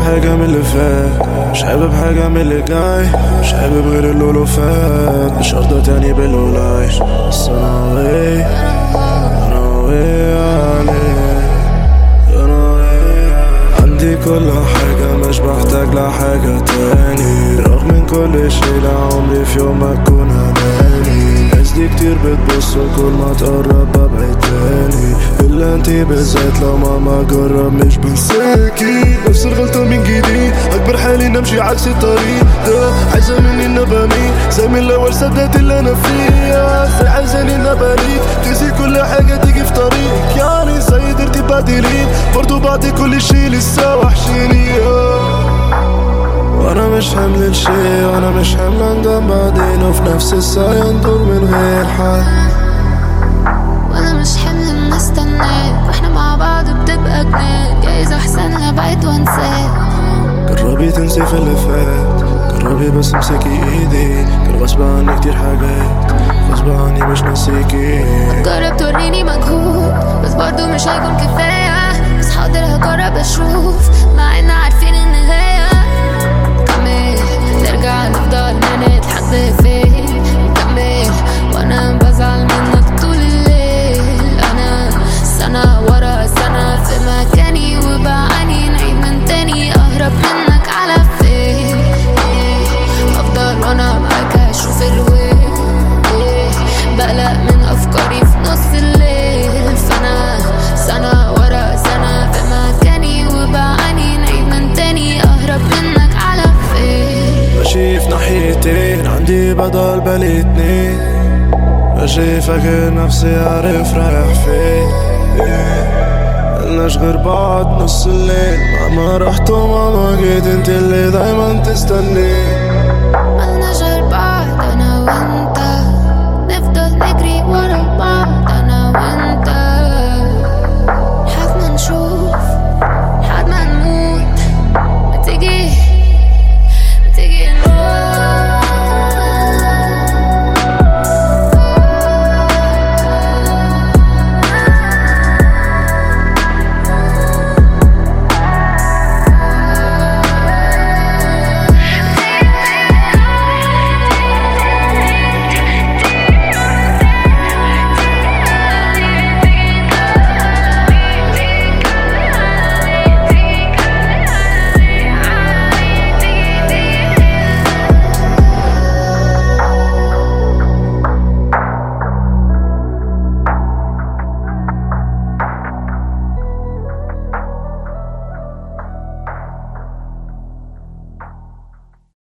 حاجة من اللي فات مش حابب حاجة من اللي جاي مش حابب غير اللي له فات مش هرضى تاني بالولاي بس انا وي انا وي عليك انا وي عندي كل حاجة مش بحتاج لحاجة تاني رغم من كل شي لعمري في يوم ما اكون اناني ناس دي كتير بتبص وكل ما تقرب ببعد تاني الا انتي بالذات لو ماما جرب مش بنساكي نفس الغلطة من جديد اكبر حالي نمشي عكس الطريق ده عايزة مني النبامي زي من الاول صدقت اللي انا فيها زي عايزاني النباليك تنسي كل حاجة تيجي في طريقك يعني زي درتي بعدلين برضو بعد كل شي لسه وحشيني وانا مش حمل الشي وانا مش حمل ندم بعدين وفي نفس الساعة ندور من غير حل وانا مش حمل نستناك واحنا مع بعض بتبقى جنان جايز احسن ابعد وانساك جربي تنسي في اللي فات جربي بس امسكي ايدي كان غصب عني كتير حاجات غصب عني مش ناسيكي جرب توريني مجهود بس برضو مش هيكون كفاية بس حاضر هجرب اشوف مع ان عارفين النهاية كمل نرجع نفضل نضحك بفين كمل وانا بزعل منك طول الليل انا سنة ورا سنة في مكاني وبعاني نعيد من تاني اهرب منك على فين افضل وانا معاك اشوف الويل بقلق من افكاري في نص الليل فانا سنة ورا سنة في مكاني وبعاني نعيد من تاني اهرب منك على فين ماشي في ناحيتين عندي بدل بالي اتنين ماشي فاكر نفسي عارف رايح فين ملناش غير بعض نص الليل ماما رحت وماما جيت انت اللي دايما تستني ملناش غير بعض انا وانت نفضل نجري ورا